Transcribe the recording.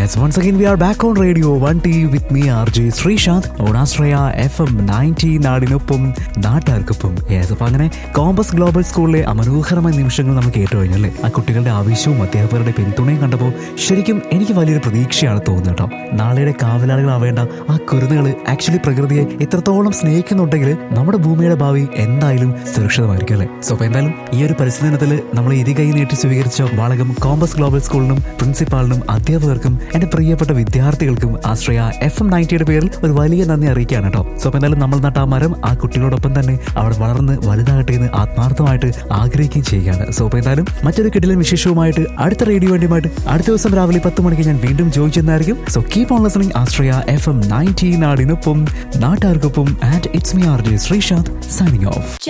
Yes, once again we are back on Radio 1T with me RJ Sreesanth ഓണാശ്രയ F M ninety നാടിനൊപ്പം നാട്ടുകാർക്കൊപ്പം yes അപ്പൊ അങ്ങനെ compass global സ്കൂളിലെ അമനോഹരമായ നിമിഷങ്ങൾ നമുക്ക് കേട്ടു കഴിഞ്ഞല്ലേ ആ കുട്ടികളുടെ ആവശ്യവും അധ്യാപകരുടെ പിന്തുണയും കണ്ടപ്പോൾ ശരിക്കും എനിക്ക് വലിയൊരു പ്രതീക്ഷയാണ് തോന്നുന്നത് കേട്ടോ നാളെയുടെ കാവലാളികളാവേണ്ട ആ കുരുന്നുകൾ ആക്ച്വലി പ്രകൃതിയെ എത്രത്തോളം സ്നേഹിക്കുന്നുണ്ടെങ്കിൽ നമ്മുടെ ഭൂമിയുടെ ഭാവി എന്തായാലും സുരക്ഷിതമായിരിക്കും അല്ലേ സോ അപ്പൊ എന്തായാലും ഈ ഒരു പരിസ്ഥിതി ദിനത്തിൽ നമ്മൾ ഇരുകൈ നീട്ടി സ്വീകരിച്ച വാളകം കോമ്പസ് ഗ്ലോബൽ സ്കൂളിനും പ്രിൻസിപ്പാളിനും അധ്യാപകർക്കും എന്റെ പ്രിയപ്പെട്ട വിദ്യാർത്ഥികൾക്കും ആശ്രയ എഫ് എം നയൻറ്റിയുടെ പേരിൽ ഒരു വലിയ നന്ദി അറിയിക്കുകയാണ് കേട്ടോ സോ അപ്പൊ എന്തായാലും നമ്മൾ നട്ട ആ മരം ആ കുട്ടികളോടൊപ്പം തന്നെ അവർ വളർന്ന് വലുതാകട്ടെ എന്ന് ആത്മാർത്ഥമായിട്ട് ആഗ്രഹിക്കുകയും ചെയ്യുകയാണ് സോ അപ്പൊ എന്തായാലും മറ്റൊരു കിടിലൻ വിശേഷവുമായിട്ട് അടുത്ത റേഡിയോ വേണ്ടിയുമായിട്ട് അടുത്ത ദിവസം രാവിലെ പത്ത് മണിക്ക് ഞാൻ വീണ്ടും ചോദിച്ചെന്നായിരിക്കും so keep on listening Ashraya F M ninety നാടിനൊപ്പം നാട്ടുകാർക്കൊപ്പം and it's me R J Sreesanth signing of